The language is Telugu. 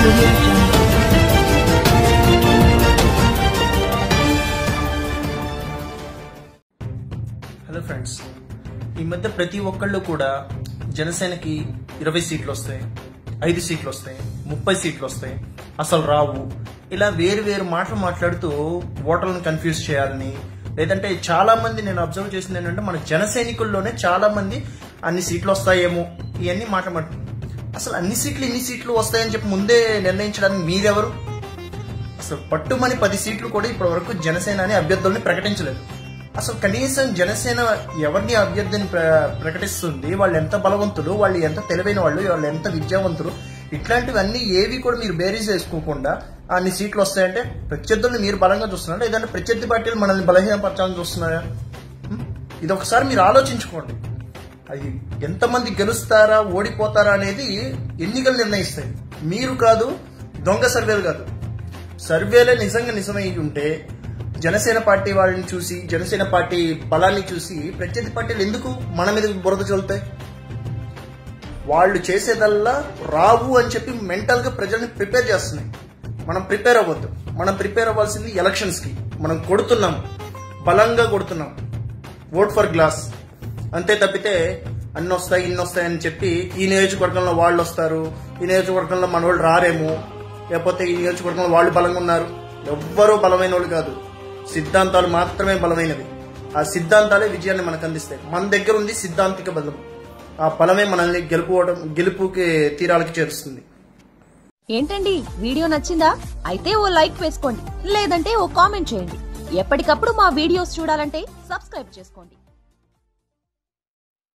audio jungle. హలో ఫ్రెండ్స్ ఈ మధ్య ప్రతి ఒక్కళ్ళు కూడా జనసేనకి ఇరవై సీట్లు వస్తాయి ఐదు సీట్లు వస్తాయి ముప్పై సీట్లు వస్తాయి అసలు రావు ఇలా వేరు వేరు మాటలు మాట్లాడుతూ ఓటర్లను కన్ఫ్యూజ్ చేయాలని లేదంటే చాలా మంది నేను అబ్జర్వ్ చేసింది ఏంటంటే మన జన సైనికుల్లోనే చాలా మంది అన్ని సీట్లు వస్తాయేమో ఇవన్నీ మాట్లాడుతున్నారు అసలు అన్ని సీట్లు ఇన్ని సీట్లు వస్తాయని చెప్పి ముందే నిర్ణయించడానికి మీరెవరు అసలు పట్టుమని పది సీట్లు కూడా ఇప్పటి వరకు జనసేన అనే అభ్యర్థుల్ని ప్రకటించలేదు అసలు కనీసం జనసేన ఎవరిని అభ్యర్థిని ప్ర- ప్రకటిస్తుంది వాళ్ళు ఎంత బలవంతులు వాళ్ళు ఎంత తెలివైన వాళ్ళు వాళ్ళు ఎంత విద్యావంతులు ఇట్లాంటివన్నీ ఏవి కూడా మీరు బేరీజ్ వేసుకోకుండా అన్ని సీట్లు వస్తాయంటే ప్రత్యర్థుల్ని మీరు బలంగా చూస్తున్నారా లేదంటే ప్రత్యర్థి పార్టీలు మనల్ని బలహీనపరచాలని చూస్తున్నారా హ్మ్? ఇది ఒకసారి మీరు ఆలోచించుకోండి అది ఎంతమంది గెలుస్తారా ఓడిపోతారా అనేది ఎన్నికలు నిర్ణయిస్తాయి మీరు కాదు దొంగ సర్వేలు కాదు సర్వేలే నిజంగా నిజమై ఉంటే జనసేన పార్టీ వాళ్ళని చూసి జనసేన పార్టీ బలాన్ని చూసి ప్రత్యర్థి పార్టీలు ఎందుకు మన మీద బురద చల్లుతాయి వాళ్ళు చేసేదల్లా రావు అని చెప్పి మెంటల్ గా ప్రజల్ని ప్రిపేర్ చేస్తున్నాయి మనం ప్రిపేర్ అవ్వద్దు మనం ప్రిపేర్ అవ్వాల్సింది ఎలక్షన్స్ కి మనం కొడుతున్నాం బలంగా కొడుతున్నాం ఓట్ ఫర్ గ్లాస్ అంతే తప్పితే అన్ని వస్తాయి ఇన్ని వస్తాయి అని చెప్పి ఈ నియోజకవర్గంలో వాళ్ళు వస్తారు ఈ నియోజకవర్గంలో మన వాళ్ళు రారేమో లేకపోతే ఈ నియోజకవర్గంలో వాళ్ళు బలంగా ఉన్నారు ఎవ్వరూ బలమైన వాళ్ళు కాదు సిద్ధాంతాలు మాత్రమే బలమైనవి ఆ సిద్ధాంతాలే విజయాన్ని మనకు అందిస్తాయి మన దగ్గర ఉంది సిద్ధాంతిక బలం ఆ బలమే మనల్ని గెలుపుకోవడం గెలుపుకి తీరాలకి చేరుస్తుంది ఏంటండి వీడియో నచ్చిందా అయితే ఓ లైక్ వేసుకోండి లేదంటే ఓ కామెంట్ చేయండి ఎప్పటికప్పుడు మా వీడియోస్ చూడాలంటే సబ్స్క్రైబ్ చేసుకోండి